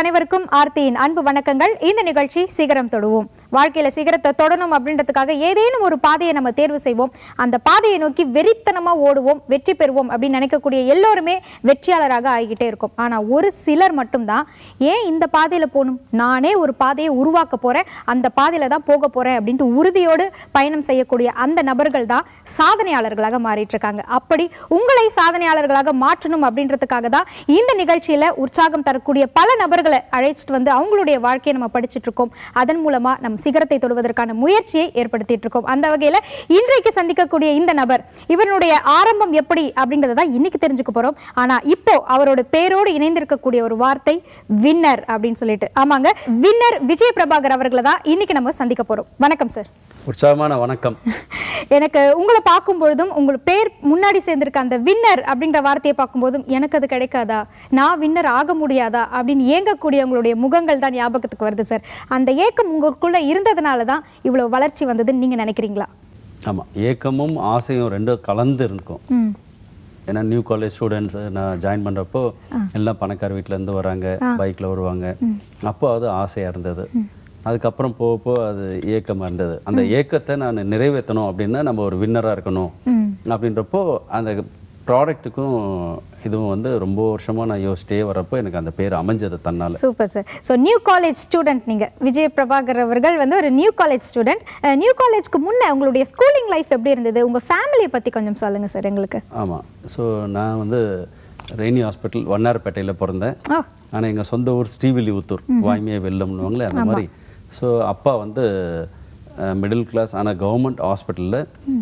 அனைவருக்கும் ஆர்த்தியின் அன்பு வணக்கங்கள் இந்த நிகழ்ச்சி சிகரம் தொடுவோம் வாழ்க்கையில சிகரத்தை தொடணும் அப்படின்றதுக்காக ஏதேனும் ஒரு பாதையை நம்ம தேர்வு செய்வோம் அந்த பாதையை நோக்கி வெறித்தனமா ஓடுவோம் வெற்றி பெறுவோம் அப்படின்னு நினைக்கக்கூடிய எல்லோருமே வெற்றியாளராக ஆகிக்கிட்டே இருக்கும் ஆனா ஒரு சிலர் மட்டும்தான் ஏன் இந்த பாதையில போகணும் நானே ஒரு பாதையை உருவாக்க போறேன் அந்த பாதையில தான் போக போறேன் அப்படின்ட்டு உறுதியோடு பயணம் செய்யக்கூடிய அந்த நபர்கள் தான் சாதனையாளர்களாக மாறிட்டு இருக்காங்க அப்படி உங்களை சாதனையாளர்களாக மாற்றணும் அப்படின்றதுக்காக தான் இந்த நிகழ்ச்சியில உற்சாகம் தரக்கூடிய பல நபர்களை அழைச்சிட்டு வந்து அவங்களுடைய வாழ்க்கையை நம்ம படிச்சுட்டு இருக்கோம் அதன் மூலமா நம் சிகரத்தை தொடுவதற்கான முயற்சியை ஏற்படுத்திட்டு இருக்கோம் அந்த வகையில இன்றைக்கு சந்திக்கக்கூடிய இந்த நபர் இவனுடைய ஆரம்பம் எப்படி அப்படின்றத தான் இன்னைக்கு தெரிஞ்சுக்க போறோம் ஆனா இப்போ அவரோட பேரோடு இணைந்திருக்கக்கூடிய ஒரு வார்த்தை வின்னர் அப்படின்னு சொல்லிட்டு ஆமாங்க வின்னர் விஜய் பிரபாகர் அவர்களை தான் இன்னைக்கு நம்ம சந்திக்க போறோம் வணக்கம் சார் உற்சாகமான வணக்கம் எனக்கு உங்களை பார்க்கும் பொழுதும் உங்கள் பேர் முன்னாடி சேர்ந்திருக்க அந்த வின்னர் அப்படின்ற வார்த்தையை பார்க்கும்போதும் எனக்கு அது கிடைக்காதா நான் வின்னர் ஆக முடியாதா அப்படின்னு ஏங்கக்கூடிய உங்களுடைய முகங்கள் தான் ஞாபகத்துக்கு வருது சார் அந்த ஏக்கம் உங்களுக்குள்ள இருந்ததுனால தான் இவ்வளவு வளர்ச்சி வந்ததுன்னு நீங்க நினைக்கிறீங்களா ஆமாம் ஏக்கமும் ஆசையும் ரெண்டும் கலந்து இருக்கும் ம் ஏன்னா நியூ காலேஜ் ஸ்டூடெண்ட்ஸ் நான் ஜாயின் பண்ணுறப்போ எல்லாம் பணக்கார வீட்டிலேருந்து வராங்க பைக்கில் வருவாங்க அப்போ அது ஆசையாக இருந்தது அதுக்கப்புறம் போக போக அது ஏக்கமாக இருந்தது அந்த ஏக்கத்தை நான் நிறைவேற்றணும் அப்படின்னா நம்ம ஒரு வின்னராக இருக்கணும் ம் அப்படின்றப்போ அந்த ப்ராடக்ட்டுக்கும் இதுவும் வந்து ரொம்ப வருஷமாக நான் யோசிச்சிட்டே வரப்போ எனக்கு அந்த பேர் அமைஞ்சது தன்னால் super sir so new college student நீங்க விஜய் பிரபாகர் அவர்கள் வந்து ஒரு நியூ காலேஜ் ஸ்டூடெண்ட் நியூ காலேஜ்க்கு முன்ன உங்களுடைய ஸ்கூலிங் லைஃப் எப்படி இருந்தது உங்க ஃபேமிலியை பத்தி கொஞ்சம் சொல்லுங்க சார் எங்களுக்கு ஆமாம் ஸோ நான் வந்து ரெய்னி ஹாஸ்பிட்டல் வண்ணாரப்பேட்டையில் பிறந்தேன் ஓ ஆனால் எங்கள் சொந்த ஊர் ஸ்ரீவில்லிபுத்தூர் வாய்மையே வெள்ளம்னுவாங்களே அந்த மாதிரி ஸோ அப்பா வந்து மிடில் கிளாஸ் ஆனால் கவர்மெண்ட் ஹாஸ்பிட்டலில்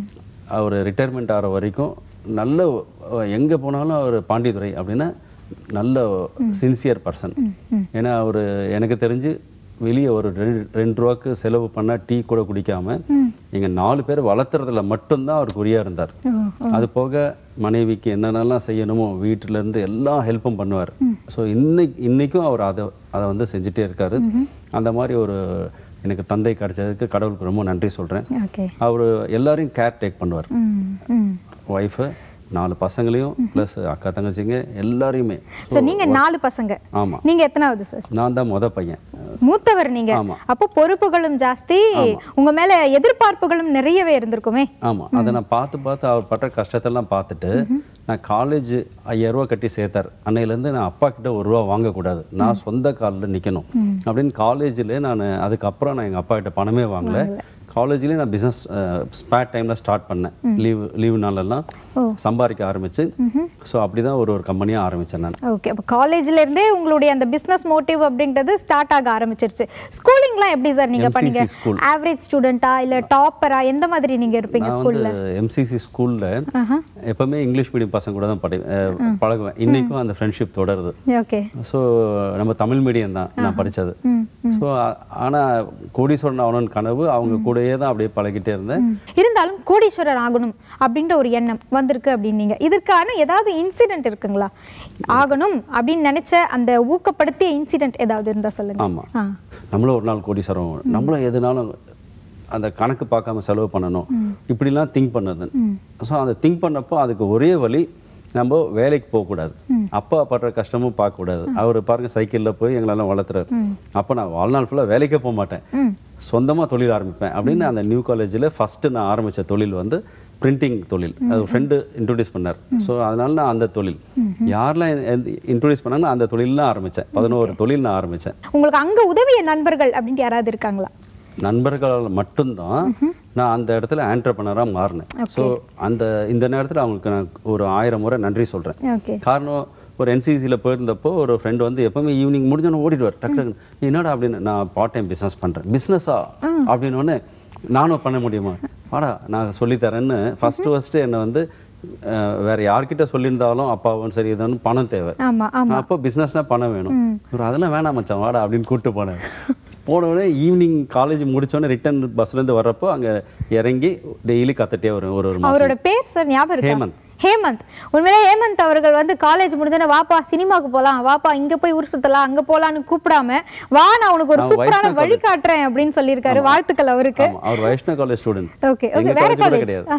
அவர் ரிட்டையர்மெண்ட் ஆகிற வரைக்கும் நல்ல எங்கே போனாலும் அவர் பாண்டித்துறை அப்படின்னா நல்ல சின்சியர் பர்சன் ஏன்னா அவர் எனக்கு தெரிஞ்சு வெளியே ஒரு ரெண்டு ரெண்டு ரூபாய்க்கு செலவு பண்ணால் டீ கூட குடிக்காம எங்கள் நாலு பேர் வளர்த்துறதுல மட்டும்தான் அவர் குறியாக இருந்தார் அது போக மனைவிக்கு என்னென்னலாம் செய்யணுமோ வீட்டுல இருந்து எல்லா ஹெல்ப்பும் பண்ணுவார் ஸோ இன்னைக்கு இன்னைக்கும் அவர் அதை அதை வந்து செஞ்சுட்டே இருக்காரு அந்த மாதிரி ஒரு எனக்கு தந்தை கிடைச்சதுக்கு கடவுளுக்கு ரொம்ப நன்றி சொல்கிறேன் ஓகே அவர் எல்லாரையும் கேர் டேக் பண்ணுவார் ம் ம் ஒய்ஃபு நாலு பசங்களையும் ப்ளஸ் அக்கா தங்கச்சிங்க எல்லாரையுமே ஸோ நீங்க நாலு பசங்க ஆமாம் நீங்க எத்தனாவது சார் நான் தான் மொத பையன் மூத்தவர் நீங்க ஆமா. அப்போ பொறுப்புகளும் ஜாஸ்தி உங்க மேல எதிர்பார்ப்புகளும் நிறையவே இருந்திருக்குமே ஆமாம் அதை நான் பார்த்து பார்த்து அவர் பட்ட கஷ்டத்தெல்லாம் பார்த்துட்டு நான் காலேஜ் ஐயாயிரம் ரூபா கட்டி சேர்த்தார் அன்னையிலேருந்து நான் அப்பா கிட்ட ஒரு ரூபா வாங்கக்கூடாது நான் சொந்த காலில் நிற்கணும் அப்படின்னு காலேஜில் நான் அதுக்கப்புறம் நான் எங்கள் அப்பா கிட்ட பணமே வாங்கல காலேஜ்லேயே நான் பிஸ்னஸ் ஸ்பேட் டைமில் ஸ்டார்ட் பண்ணேன் லீவு லீவு நாளெல்லாம் சம்பாதிக்க ஆரம்பிச்சு ஸோ அப்படி தான் ஒரு ஒரு கம்பெனியாக ஆரம்பித்தேன் நான் ஓகே அப்போ காலேஜ்ல இருந்தே உங்களுடைய அந்த பிசினஸ் மோட்டிவ் அப்படின்றது ஸ்டார்ட் ஆக ஆரம்பிச்சிருச்சு ஸ்கூலிங்லாம் எப்படி சார் நீங்க பண்ணீங்க MCC school. ஆவரேஜ் ஸ்டூடெண்டா இல்ல டாப்பரா எந்த மாதிரி நீங்க இருப்பீங்க நான் ஸ்கூல்ல வந்து எம்சிசி ஸ்கூலில் எப்பவுமே இங்கிலீஷ் மீடியம் பசங்க கூட தான் படி அஹ், பழகுவேன் இன்றைக்கும் அந்த ஃப்ரெண்ட்ஷிப் தொடருது ஓகே ஸோ நம்ம தமிழ் மீடியம் தான் நான் படித்தது ஸோ ஆனால் கோடீஸ்வரன் ஆகணும்னு கனவு அவங்க கூடயே தான் அப்படியே பழகிட்டே இருந்தேன் இருந்தாலும் கோடீஸ்வரர் ஆகணும் அப்படின்ற ஒரு எண்ணம் வந்திருக்கு அப்படின்னீங்க இதற்கான ஏதாவது இன்சிடென்ட் இருக்குங்களா ஆகணும் அப்படின்னு நினைச்ச அந்த ஊக்கப்படுத்திய இன்சிடென்ட் ஏதாவது இருந்தா சொல்லுங்க ஆமாம் ஆ நம்மளும் ஒரு நாள் கோடீஸ்வரம் ஆகணும். நம்மளும் எதுனாலும் அந்த கணக்கு பார்க்காம செலவு பண்ணணும் இப்படிலாம் திங்க் பண்ணது ஸோ அந்த திங்க் பண்ணப்போ அதுக்கு ஒரே வழி நம்ம வேலைக்கு போகக்கூடாது அப்பா படுற கஷ்டமும் பார்க்கக்கூடாது அவர் பாருங்க சைக்கிளில் போய் எங்களெல்லாம் வளர்த்துறாரு அப்போ நான் வாழ்நாள் ஃபுல்லாக வேலைக்கே போக மாட்டேன் சொந்தமாக தொழில் ஆரம்பிப்பேன் அப்படின்னு அந்த நியூ காலேஜில் ஃபஸ்ட்டு நான் ஆரம்பித்த தொழில் வந்து பிரிண்டிங் தொழில் அது ஃப்ரெண்டு இன்ட்ரடியூஸ் பண்ணார் ஸோ அதனால நான் அந்த தொழில் யாரெல்லாம் இன்ட்ரடியூஸ் பண்ணாங்களோ அந்த தொழில்லாம் ஆரம்பித்தேன் பதினோரு தொழில் நான் ஆரம்பித்தேன் உங்களுக்கு அங்க உதவிய நண்பர்கள் அப்படின்ட்டு யாராவது இருக்காங்களா நண்பர்களால் மட்டும்தான் நான் அந்த இடத்துல ஆண்டர்பனராக மாறினேன் ஸோ அந்த இந்த நேரத்தில் அவங்களுக்கு நான் ஒரு ஆயிரம் முறை நன்றி சொல்கிறேன் ஓகே காரணம் ஒரு என்சிசியில் போயிருந்தப்போ ஒரு ஃப்ரெண்டு வந்து எப்பவுமே ஈவினிங் முடிஞ்சோன்னு ஓடிடுவார் டக்கு டக்குன்னு என்னடா அப்படின்னு நான் பார்ட் டைம் பிஸ்னஸ் பண்ணுறேன் பிஸ்னஸா அப்படின்னு உடனே நானும் பண்ண முடியுமா வாடா நான் சொல்லித்தரேன்னு ஃபஸ்ட்டு ஃபஸ்ட்டு என்னை வந்து அஹ், வேற யார்கிட்ட சொல்லியிருந்தாலும் அப்பாவும் சரி இதுன்னு பணம் தேவை ஆமா ஆமா அப்போ பிஸ்னஸ்னால் பணம் வேணும் ஒரு அதெல்லாம் வேணாம் மச்சான் வாடா அப்படின்னு கூப்பிட்டு போனேன் போன உடனே ஈவினிங் காலேஜ் முடிச்சோடனே ரிட்டர்ன் பஸ்லேருந்து வர்றப்போ அங்கே இறங்கி டெய்லி கத்துட்டே வரும் ஒரு ஒரு மாதம் அவரோட பேர் சார் ஞாபகம் இருக்கா ஹேமந்த். ஹேமந்த் உண்மையிலே ஹேமந்த் அவர்கள் வந்து காலேஜ் முடிஞ்சோடனே வாப்பா சினிமாக்கு போலாம் வாப்பா இங்க போய் ஊர் சுத்தலாம் அங்க போலான்னு கூப்பிடாம வா நான் உனக்கு ஒரு நான் சூப்பரான வைஷ்ணவ் வழி காட்டுறேன் அப்படின்னு சொல்லியிருக்காரு வாழ்த்துக்கள் அவருக்கு ஆமா அவர் Vaishnava college student okay okay எங்க வேற காலேஜ் கூட காலேஜ் கிடையாது ஆஹா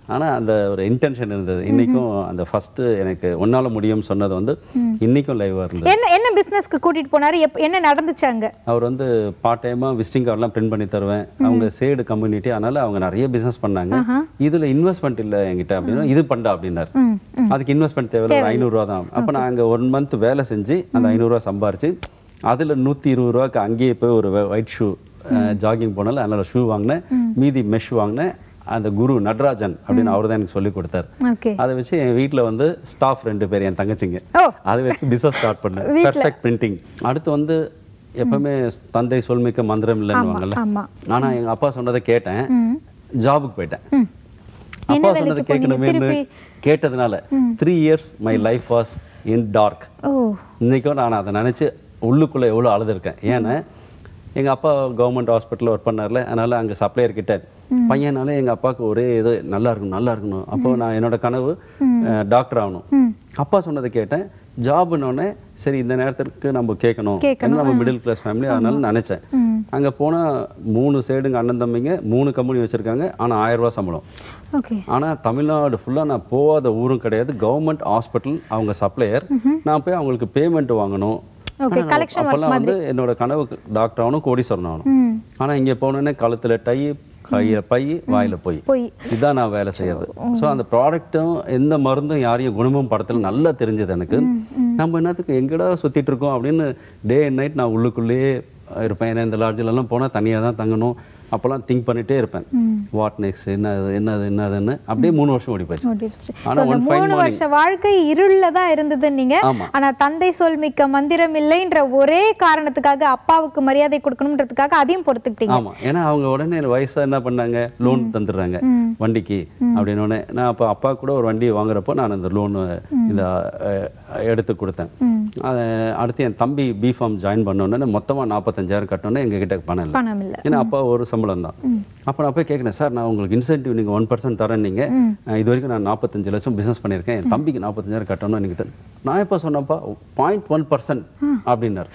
ஆனா அந்த ஒரு இன்டென்ஷன் இருந்தது இன்னைக்கும் அந்த ஃபர்ஸ்ட் எனக்கு ஒன்னால முடியும்னு சொன்னது வந்து இன்னைக்கும் லைவாக இருந்தது என்ன என்ன பிசினஸ்க்கு கூட்டிட்டு போனாரு எப்- என்ன நடந்துச்சு அங்க அவர் வந்து பார்ட் டைமாக விசிட்டிங் கார்டெலாம் பிரிண்ட் பண்ணி தருவேன் அவங்க சேடு கம்யூனிட்டி அதனால அவங்க நிறைய பிசினஸ் பண்ணாங்க இதுல இன்வெஸ்ட்மெண்ட் இல்லை என்கிட்ட அப்படின்னா இது பண்ணா அப்படின்னாரு அதுக்கு இன்வெஸ்ட்மெண்ட் தேவையில்ல ஒரு ஐநூறுரூவா தான் அப்போ நான் அங்கே ஒன் மந்த் வேலை செஞ்சு அந்த ஐநூறுரூவா சம்பாரிச்சு அதுல நூற்றி இருபது ரூபாய்க்கு அங்கேயே போய் ஒரு ஒயிட் ஷூ ஜாகிங் போனால அதனால ஷூ வாங்கினேன் மீதி மெஷ் வாங்கினேன் அந்த குரு நடராஜன் அப்படின்னு அவர் தான் எனக்கு சொல்லி கொடுத்தாரு ஓகே அதை வச்சு என் வீட்ல வந்து ஸ்டாஃப் ரெண்டு பேர் என் தங்கச்சிங்க ஓ. அதை வச்சு பிசினஸ் ஸ்டார்ட் பண்ணேன் பெர்ஃபெக்ட் பிரிண்டிங் அடுத்து வந்து எப்பவுமே தந்தை சொல்மிக்க மந்திரம் இல்லைன்னுவாங்கல்ல ஆமா ஆனா எங்க அப்பா சொன்னதை கேட்டேன் ஜாபுக்கு போயிட்டேன் அப்பா சொன்னதை கேட்கணுமேன்னு கேட்டதுனால three years my life was in dark ஓ இன்னைக்கும் நான் அதை நினைச்சு உள்ளுக்குள்ள எவ்வளோ அழுதுருக்கேன் ஏன்னா எங்க அப்பா கவர்மெண்ட் ஹாஸ்பிட்டலில் ஒர்க் பண்ணார்ல அதனால அங்க சப்ளையர் கிட்ட பையனால எங்க அப்பாவுக்கு ஒரே இது நல்லா இருக்கணும் நல்லா இருக்கணும் அப்போ நான் என்னோட கனவு டாக்டர் ஆகணும் அப்பா சொன்னதை கேட்டேன் ஜாப்னோடனே சரி இந்த நேரத்துக்கு நம்ம கேட்கணும் ஏன்னா நம்ம மிடில் கிளாஸ் ஃபேமிலி அதனால நினைச்சேன் அங்க போனா மூணு சைடுங்க அண்ணன் தம்பிங்க மூணு கம்பெனி வச்சிருக்காங்க ஆனா ஆயிரம் ரூபாய் சம்பளம் ஓகே ஆனா தமிழ்நாடு ஃபுல்லா நான் போகாத ஊரும் கிடையாது கவர்மெண்ட் ஹாஸ்பிட்டல் அவங்க சப்ளையர் நான் போய் அவங்களுக்கு பேமெண்ட் வாங்கணும் Okay, ஆனா, collection work அப்பெல்லாம் வந்து என்னோட கனவு டாக்டர் ஆகணும் கோடீஸ்வரன் ஆகணும் ம் ஆனா இங்க போனோடனே கழுத்துல டை கையில பை வாயில போய் போய் இதான் நான் வேலை செய்யறது ஸோ அந்த ப்ராடக்ட்டும் எந்த மருந்தும் யாரையும் குணமும் படத்துல நல்லா தெரிஞ்சது எனக்கு நம்ம என்னத்துக்கு எங்கடா சுத்திட்டு இருக்கோம் அப்படின்னு டே அண்ட் நைட் நான் உள்ளுக்குள்ளேயே இருப்பேன் ஏன்னா இந்த லாட்ஜில் எல்லாம் போனா தனியா தான் தங்கணும் அப்போல்லாம் திங்க் பண்ணிட்டே இருப்பேன் வாட் நெக்ஸ்ட் என்னது என்னது என்னதுன்னு அப்படியே மூணு வருஷம் ஓடி போச்சு ஓடிடுச்சு ஆனா So, அந்த one fine மூணு morning- வருஷ வாழ்க்கை இருள்ல தான் இருந்தது நீங்க ஆமா. ஆனா தந்தை சொல் மிக்க மந்திரம் இல்லைன்ற ஒரே காரணத்துக்காக அப்பாவுக்கு மரியாதை கொடுக்கணும்ன்றதுக்காக அதையும் பொறுத்துக்கிட்டீங்க ஆமா ஏன்னா அவங்க உடனே வயசா என்ன பண்ணாங்க லோன் தந்துடுறாங்க வண்டிக்கு அப்படின்னு உடனே நான் அப்போ அப்பா கூட ஒரு வண்டி வாங்குறப்போ நான் அந்த லோன் இந்த அஹ், எடுத்து கொடுத்தேன் அதை அடுத்து என் தம்பி பிஃபார்ம் ஜாயின் பண்ண உடனே மொத்தமா நாற்பத்தஞ்சாயிரம் கட்டணுன்னே எங்க கிட்ட பணம் இல்லை பணம் இல்ல ஏன்னா அப்பா ஒரு சம்பளம் தான் அப்போ நான் போய் கேட்குறேன் சார் நான் உங்களுக்கு இன்சென்டிவ் நீங்கள் ஒன் பர்சன்ட் தரேன் நீங்கள் இது வரைக்கும் நான் நாற்பத்தஞ்சு லட்சம் பிஸ்னஸ் பண்ணியிருக்கேன் என் தம்பிக்கு நாற்பத்தஞ்சாயிரம் கட்டணும் எனக்கு தெரியல. நான் எப்போ சொன்னப்பா பாயிண்ட் ஒன் பர்சன்ட் அப்படின்னாரு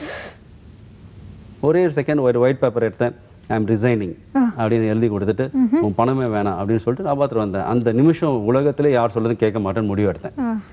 ஒரே ஒரு செகண்ட் ஒரு ஒயிட் பேப்பர் எடுத்தேன் ஐ எம் ரிசைனிங் அப்படின்னு எழுதி கொடுத்துட்டு உன் பணமே வேணாம் அப்படின்னு சொல்லிட்டு நான் பார்த்துட்டு வந்தேன் அந்த நிமிஷம் உலகத்திலே யார் சொல்றதும் கேட்க மாட்டேன்னு முடிவு எடுத்தேன்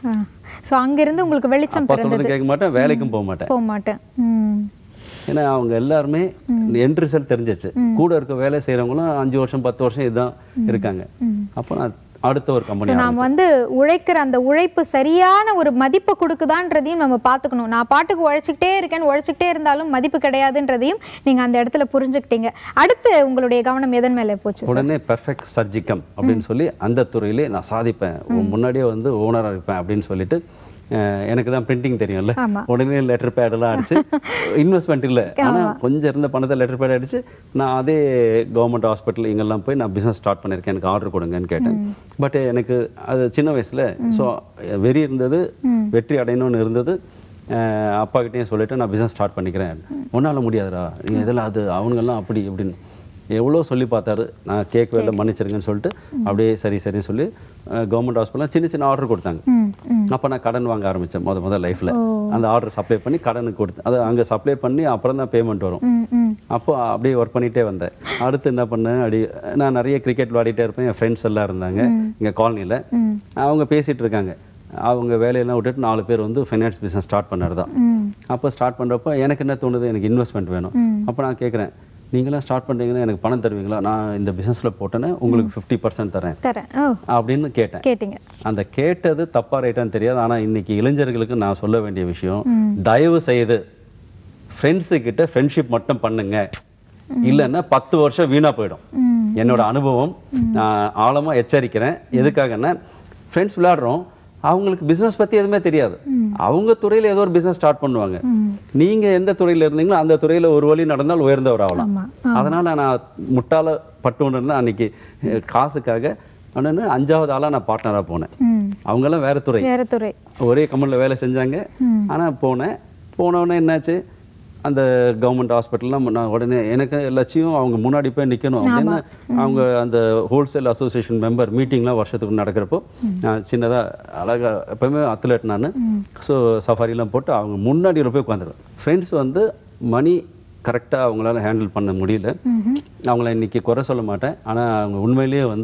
ஸோ அங்கிருந்து உங்களுக்கு வெளிச்சம் அப்பா சொல்றதும் கேட்க மாட்டேன் வேலைக்கும் போக மாட்டேன் போக மாட்டேன் ம் ஏன்னா அவங்க எல்லாருமே எண்ட் ரிசல்ட் தெரிஞ்சிச்சு கூட இருக்க வேலை செய்றவங்களும் அஞ்சு வருஷம் பத்து வருஷம் இதுதான் இருக்காங்க அப்போ நான் அடுத்த ஒரு ஸோ கம்பெனி நாம் வந்து உழைக்கிற அந்த உழைப்பு சரியான ஒரு மதிப்பை கொடுக்குதான்றதையும் நம்ம பார்த்துக்கணும் நான் பாட்டுக்கு உழைச்சிக்கிட்டே இருக்கேன்னு உழைச்சிக்கிட்டே இருந்தாலும் மதிப்பு கிடையாதுன்றதையும் நீங்க அந்த இடத்துல புரிஞ்சுக்கிட்டீங்க அடுத்து உங்களுடைய கவனம் எதன் மேல போச்சு உடனே பெர்ஃபெக்ட் சர்ஜிக்கம் அப்படின்னு சொல்லி அந்த துறையிலே நான் சாதிப்பேன் உன் முன்னாடியே வந்து ஓனராக இருப்பேன் அப்படின்னு சொல்லிட்டு அஹ், எனக்கு தான் பிரிண்டிங் தெரியும்ல ஆமா. உடனே லெட்டர் பேடெல்லாம் அடிச்சு இன்வெஸ்ட்மெண்ட் இல்லை ஆனால் கொஞ்சம் இருந்த பணத்தை லெட்டர் பேட் அடிச்சு நான் அதே கவர்மெண்ட் ஹாஸ்பிட்டல் இங்கெல்லாம் போய் நான் பிஸ்னஸ் ஸ்டார்ட் பண்ணியிருக்கேன் எனக்கு ஆர்டர் கொடுங்கன்னு கேட்டேன் பட் எனக்கு அது சின்ன வயசுல ஸோ வெறி இருந்தது வெற்றி அடையணும்னு இருந்தது அஹ், அப்பா கிட்டேயும் சொல்லிட்டு நான் பிஸ்னஸ் ஸ்டார்ட் பண்ணிக்கிறேன் உன்னால் முடியாதுடா நீ இதெல்லாம் அது அவங்கெல்லாம் அப்படி இப்படின்னு எவ்வளோ சொல்லி பார்த்தாரு நான் கேட்கவே இல்லை மன்னிச்சிருங்கன்னு சொல்லிட்டு அப்படியே சரி சரின்னு சொல்லி கவர்மெண்ட் ஹாஸ்பிட்டல் சின்ன சின்ன ஆர்டர் கொடுத்தாங்க ம் ம் அப்போ நான் கடன் வாங்க ஆரம்பித்தேன் முத முதல் லைஃப்பில் அந்த ஆர்டர் சப்ளை பண்ணி கடனுக்கு கொடுத்தேன் அது அங்கே சப்ளை பண்ணி அப்புறம் தான் பேமெண்ட் வரும் ம் ம் அப்போ அப்படியே ஒர்க் பண்ணிகிட்டே வந்தேன் அடுத்து என்ன பண்ணேன் அப்படி நான் நிறைய கிரிக்கெட் விளையாடிட்டே இருப்பேன் என் ஃப்ரெண்ட்ஸ் எல்லாம் இருந்தாங்க இங்கே காலனியில் அவங்க பேசிகிட்டு இருக்காங்க அவங்க வேலையெல்லாம் விட்டுட்டு நாலு பேர் வந்து ஃபைனான்ஸ் பிஸ்னஸ் ஸ்டார்ட் பண்ணது தான் ம் அப்போ ஸ்டார்ட் பண்ணுறப்போ எனக்கு என்ன தோணுது எனக்கு இன்வெஸ்ட்மெண்ட் வேணும் அப்போ நான் கேட்குறேன் நீங்களாம் ஸ்டார்ட் பண்ணுறீங்கன்னா எனக்கு பணம் தருவீங்களா நான் இந்த பிஸ்னஸில் போட்டேன்னா உங்களுக்கு ஃபிஃப்டி பர்சன்ட் தரேன் தரேன் ஓ அப்படின்னு கேட்டேன் கேட்டீங்க அந்த கேட்டது தப்பா ரைட்டான்னு தெரியாது ஆனா இன்னைக்கு இளைஞர்களுக்கு நான் சொல்ல வேண்டிய விஷயம் தயவு செய்து ஃப்ரெண்ட்ஸு கிட்ட ஃப்ரெண்ட்ஷிப் மட்டும் பண்ணுங்க இல்லைன்னா பத்து வருஷம் வீணா போயிடும் என்னோட அனுபவம் நான் ஆழமா எச்சரிக்கிறேன் எதுக்காகன்னா ஃப்ரெண்ட்ஸ் விளையாடுறோம் அவங்களுக்கு பிசினஸ் பத்தி எதுவுமே தெரியாது அவங்க துறையில ஏதோ ஒரு பிசினஸ் ஸ்டார்ட் பண்ணுவாங்க நீங்க எந்த துறையில இருந்தீங்களோ அந்த துறையில ஒரு வழி நடந்தால் உயர்ந்தவர் ஆகலாம் ஆமா அதனால நான் முட்டாள பட்டு இருந்தேன் அன்னைக்கு அஹ், காசுக்காக உடனே அஞ்சாவது ஆளா நான் பார்ட்னரா போனேன் ம் அவங்கெல்லாம் வேற துறை வேற துறை ஒரே கம்பெனியில் வேலை செஞ்சாங்க ஆனா போனேன் போன உடனே என்னாச்சு அந்த கவர்மெண்ட் ஹாஸ்பிட்டல்லாம் நான் உடனே எனக்கு லட்சியம் அவங்க முன்னாடி போய் நிக்கணும் அப்படின்னு அவங்க அந்த ஹோல்சேல் அசோசியேஷன் மெம்பர் மீட்டிங்லாம் வருஷத்துக்கு நடக்கிறப்போ நான் சின்னதா அழகா எப்பவுமே அத்லெட் நான் ஸோ சஃபாரிலாம் போட்டு அவங்க முன்னாடி போய் உட்காந்துருவேன் ஃப்ரெண்ட்ஸ் வந்து மணி கரெக்டாக அவங்களால ஹேண்டில் பண்ண முடியல அவங்கள இன்னைக்கு குறை சொல்ல மாட்டேன் ஆனா அவங்க உண்மையிலேயே வந்து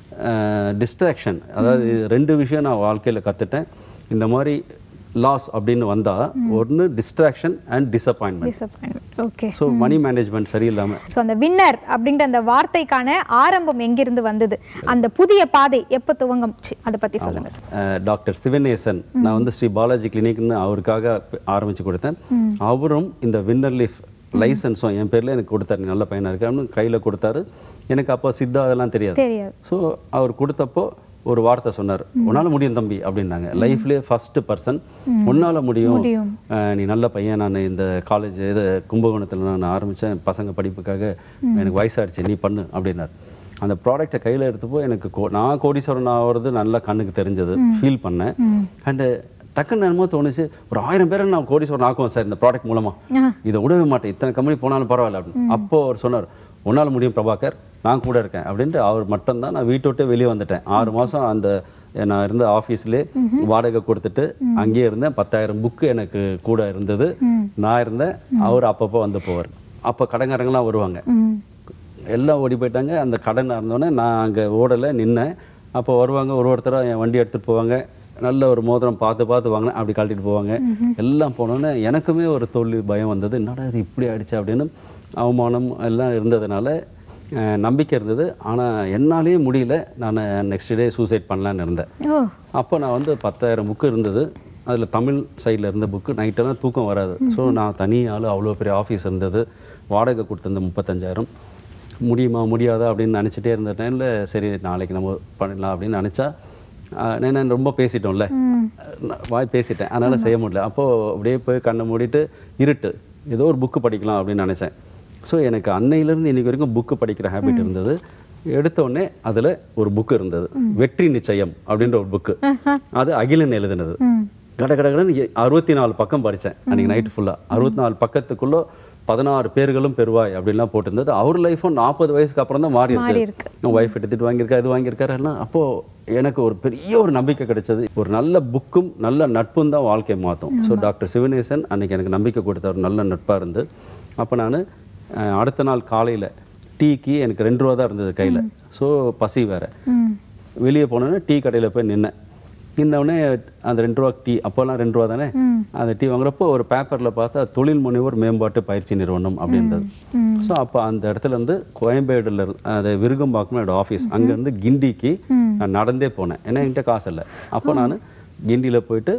டிஸ்ட்ராக்ஷன் அதாவது இது ரெண்டு விஷயம் நான் வாழ்க்கையில் கற்றுட்டேன் இந்த மாதிரி லாஸ் அப்படின்னு வந்தால் ஒன்று distraction and disappointment disappointment okay so money management சரியில்லாமல் ஸோ அந்த வின்னர் அப்படின்ற அந்த வார்த்தைக்கான ஆரம்பம் எங்கிருந்து வந்தது அந்த புதிய பாதை எப்போ துவங்கச்சு அதை பத்தி சொல்லுங்க சார் அஹ் டாக்டர் சிவனேசன் நான் வந்து ஸ்ரீ பாலாஜி கிளினிக்னு அவருக்காக ப- ஆரம்பிச்சு கொடுத்தேன் அவரும் இந்த வின்னர் லீஃப் லைசன்ஸும் என் பேர்ல எனக்கு கொடுத்தாரு நீ நல்ல பையனா இருக்கான்னு கையில் கொடுத்தாரு எனக்கு அப்போ சித்தா அதெல்லாம் தெரியாது தெரியாது ஸோ அவர் கொடுத்தப்போ ஒரு வார்த்தை சொன்னார் உன்னால முடியும் தம்பி அப்படின்னாங்க லைஃப்லேயே ஃபர்ஸ்ட் பர்சன் உன்னால முடியும் முடியும். அஹ் நீ நல்ல பையன் நான் இந்த காலேஜ் இது கும்பகோணத்தில் நான் ஆரம்பித்தேன் பசங்க படிப்புக்காக எனக்கு வயசாயிடுச்சு நீ பண்ணு அப்படின்னார் அந்த ப்ராடக்ட்டை கையில் எடுத்தப்போ எனக்கு கோ- நான் கோடீஸ்வரன் ஆகிறது நல்லா கண்ணுக்கு தெரிஞ்சது ஃபீல் பண்ணேன் அண்டு டக்குன்னு என்னமோ தோணுச்சு ஒரு ஆயிரம் பேரை நான் கோடீஸ்வரன் ஆக்குவேன் சார் இந்த ப்ராடக்ட் மூலமா இதை விடவே மாட்டேன் இத்தனை கம்பெனி போனாலும் பரவாயில்ல அப்படின்னு அப்போ அவர் சொன்னார் உன்னால் முடியும் பிரபாகர் நான் கூட இருக்கேன் அப்படின்ட்டு அவர் மட்டும்தான் நான் வீட்டை விட்டே வெளியே வந்துட்டேன் ஆறு மாதம் அந்த நான் இருந்த ஆஃபீஸ்லேயே வாடகை கொடுத்துட்டு அங்கேயே இருந்தேன் பத்தாயிரம் புக்கு எனக்கு கூட இருந்தது நான் இருந்தேன் அவர் அப்பப்போ வந்து போவார் அப்போ கடங்காரங்களாம் வருவாங்க ம் எல்லாம் ஓடி போயிட்டாங்க அந்த கடன் இருந்தோடனே நான் அங்கே ஓடலை நின்னேன் அப்போ வருவாங்க ஒரு ஒருத்தராக என் வண்டி எடுத்துகிட்டு போவாங்க நல்ல ஒரு மோதிரம் பார்த்து பார்த்து வாங்கினேன் அப்படி கழட்டிட்டு போவாங்க எல்லாம் போனோன்னே எனக்குமே ஒரு தோல்வி பயம் வந்தது என்னடா இது இப்படி ஆயிடுச்சு அப்படின்னு அவமானம் எல்லாம் இருந்ததுனால அஹ், நம்பிக்கை இருந்தது ஆனால் என்னாலேயே முடியல நான் நெக்ஸ்ட் டே சூசைட் பண்ணலான்னு இருந்தேன் ஓ அப்போ நான் வந்து பத்தாயிரம் புக்கு இருந்தது அதில் தமிழ் சைடில் இருந்த புக்கு நைட்டெல்லாம் தூக்கம் வராது ஸோ நான் தனி ஆள் அவ்வளோ பெரிய ஆஃபீஸ் இருந்தது வாடகை கொடுத்திருந்த முப்பத்தஞ்சாயிரம் முடியுமா முடியாதா அப்படின்னு நினச்சிட்டே இருந்த டைமில் சரி நாளைக்கு நம்ம பண்ணலாம் அப்படின்னு நினச்சா நான் நான் ரொம்ப பேசிட்டோம்ல நான் வாய் பேசிட்டேன் அதனால் செய்ய முடியல அப்போது அப்படியே போய் கண்ணை மூடிட்டு இருட்டு ஏதோ ஒரு புக்கு படிக்கலாம் அப்படின்னு நினச்சேன் ஸோ எனக்கு அன்னையிலேருந்து இன்னைக்கு வரைக்கும் புக்கு படிக்கிற ஹேபிட் இருந்தது எடுத்த உடனே அதில் ஒரு புக்கு இருந்தது வெற்றி நிச்சயம் அப்படின்ற ஒரு புக்கு அது அகிலன் எழுதினது கட கட கடன்னு எ- அறுபத்தி நாலு பக்கம் படித்தேன் அன்றைக்கி நைட்டு ஃபுல்லாக அறுபத்தி நாலு பக்கத்துக்குள்ளே பதினாறு பேர்களும் பெறுவாய் அப்படின்லாம் போட்டிருந்தது அவர் லைஃப்பும் நாற்பது வயசுக்கு அப்புறம் தான் மாறி மாறி இருக்கு ஒய்ஃப் எடுத்துட்டு வாங்கியிருக்கா இது வாங்கியிருக்காரு எல்லாம் அப்போ எனக்கு ஒரு பெரிய ஒரு நம்பிக்கை கிடைச்சது ஒரு நல்ல புக்கும் நல்ல நட்பும் தான் வாழ்க்கையை மாற்றும் ஸோ டாக்டர் சிவனேசன் அன்னைக்கு எனக்கு நம்பிக்கை கொடுத்த ஒரு நல்ல நட்பாக இருந்து அப்போ நான் அடுத்த நாள் காலையில் டீக்கு எனக்கு ரெண்டு ரூபா தான் இருந்தது கையில் ஸோ பசி வேற ம் வெளியே போனோன்னே டீ கடையில் போய் நின்னேன் நின்னவுடனே அந்த ரெண்டு ரூபா டீ அப்போல்லாம் ரெண்டு ரூபா தானே அந்த டீ வாங்குறப்போ ஒரு பேப்பரில் பார்த்தா தொழில் முனைவோர் மேம்பாட்டு பயிற்சி நிறுவனம் அப்படின்றது ஸோ அப்போ அந்த இடத்துல இருந்து கோயம்பேடுல இருந்து அது விருகம்பாக்கம் என்னோட ஆஃபீஸ் அங்கேருந்து கிண்டிக்கு நான் நடந்தே போனேன் ஏன்னா என்கிட்ட காசு இல்லை அப்போ நான் கிண்டியில் போயிட்டு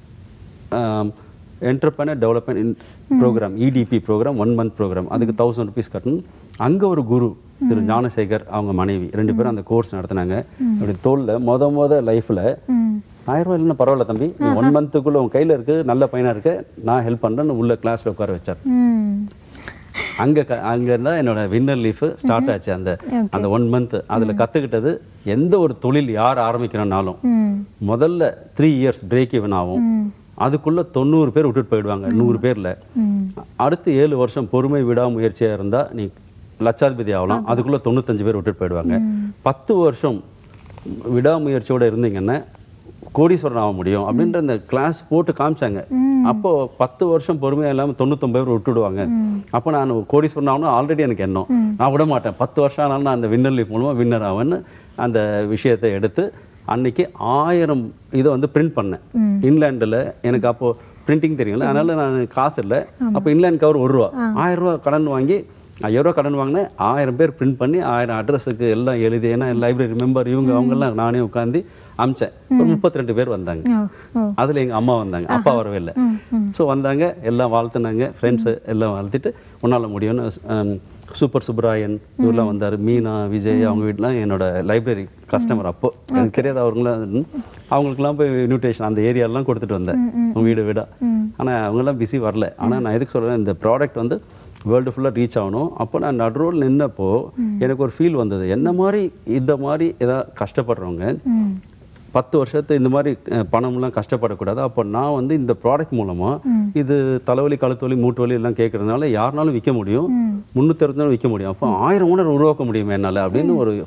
entrepreneur development program EDP program one month program அதுக்கு தௌசண்ட் ருபீஸ் கட்டணும் அங்கே ஒரு குரு திரு ஞானசேகர் அவங்க மனைவி ரெண்டு பேரும் அந்த கோர்ஸ் நடத்துனாங்க அப்படி தோல்ல மொத மொத லைஃப்பில் ம் ஆயிரம் ரூபாய் இல்லைன்னா பரவாயில்ல தம்பி நீ ஒன் மந்த்துக்குள்ளே உன் கையில் இருக்கு நல்ல பையனாக இருக்கு நான் ஹெல்ப் பண்ணுறேன்னு உள்ள கிளாஸில் உட்கார வச்சார் ம் அங்கே க அங்கே இருந்தால் என்னோட வின்னர் லீஃப் ஸ்டார்ட் ஆச்சு அந்த அந்த ஒன் மந்த் அதில் கற்றுக்கிட்டது எந்த ஒரு தொழில் யார் ஆரம்பிக்கிறனாலும் ம் முதல்ல த்ரீ இயர்ஸ் பிரேக் ஈவன் ஆகும் அதுக்குள்ள தொண்ணூறு பேர் விட்டுட்டு போயிடுவாங்க நூறு பேர்ல அடுத்து ஏழு வருஷம் பொறுமை விடாமுயற்சியா இருந்தா நீ லட்சாதிபதி ஆகலாம் அதுக்குள்ள தொண்ணூத்தஞ்சு பேர் விட்டுட்டு போயிடுவாங்க பத்து வருஷம் விடாமுயற்சியோட இருந்தீங்கன்னா கோடீஸ்வரன் ஆக முடியும் அப்படின்ற அந்த கிளாஸ் போட்டு காமிச்சாங்க அப்போ பத்து வருஷம் பொறுமையா இல்லாம தொண்ணூத்தொம்பது பேர் விட்டுடுவாங்க அப்போ நான் கோடீஸ்வரன் ஆகணும் ஆல்ரெடி எனக்கு எண்ணம் நான் விட மாட்டேன் பத்து வருஷம் ஆனாலும் நான் அந்த வின்னர் லீஃப் மூலமா வின்னர் ஆவேன்னு அந்த விஷயத்தை எடுத்து அன்னைக்கு ஆயிரம் இதை வந்து பிரிண்ட் பண்ணேன் இங்கிலாண்டில் எனக்கு அப்போ பிரிண்டிங் தெரியும்ல அதனால நான் காசு இல்லை அப்போ இங்கிலாந்து கவர் ஒரு ரூபா ஆயிரம் ரூபா கடன் வாங்கி ஐயாயிரம் ரூபா கடன் வாங்கினேன் ஆயிரம் பேர் பிரிண்ட் பண்ணி ஆயிரம் அட்ரஸுக்கு எல்லாம் எழுதி ஏன்னா லைப்ரரி மெம்பர் இவங்க அவங்கெல்லாம் நானே உட்காந்து அமிச்சேன் ஒரு முப்பத்தி ரெண்டு பேர் வந்தாங்க ஓ ஓ அதுல எங்க அம்மா வந்தாங்க அப்பா வரவே இல்லை ஸோ வந்தாங்க எல்லாம் வாழ்த்துனாங்க ஃப்ரெண்ட்ஸு எல்லாம் வாழ்த்திட்டு உன்னால முடியும்னு ஹம், சூப்பர் சுப்ராயன் இவரெல்லாம் வந்தார் மீனா விஜய் அவங்க வீட்டுலாம் என்னோட லைப்ரரி கஸ்டமர் அப்போ எனக்கு தெரியாத அவங்களாம் ம், அவங்களுக்குலாம் போய் இன்விடேஷன் அந்த ஏரியாலாம் கொடுத்துட்டு வந்தேன் அவங்க வீடு வீடா ஆனா அவங்கெல்லாம் பிஸி வரல ஆனா நான் எதுக்கு சொல்றேன் இந்த ப்ராடக்ட் வந்து வேர்ல்டு ஃபுல்லாக ரீச் ஆகணும் அப்போ நான் நடுரோல் நின்னப்போ எனக்கு ஒரு ஃபீல் வந்தது என்ன மாதிரி இந்த மாதிரி ஏதாவது கஷ்டப்படுறவங்க ம் பத்து வருஷத்து இந்த மாதிரி அஹ், பணம்லாம் கஷ்டப்படக்கூடாது அப்போ நான் வந்து இந்த ப்ராடக்ட் மூலமா இது தலைவலி கழுத்து வலி மூட்டு வலி எல்லாம் கேட்கறதுனால யாருனாலும் விற்க முடியும் முந்நூற்றி அறுபது நாள் விற்க முடியும் அப்போ ஆயிரம் ஓனர் உருவாக்க முடியும் என்னால் அப்படின்னு ஒரு ஃபீல்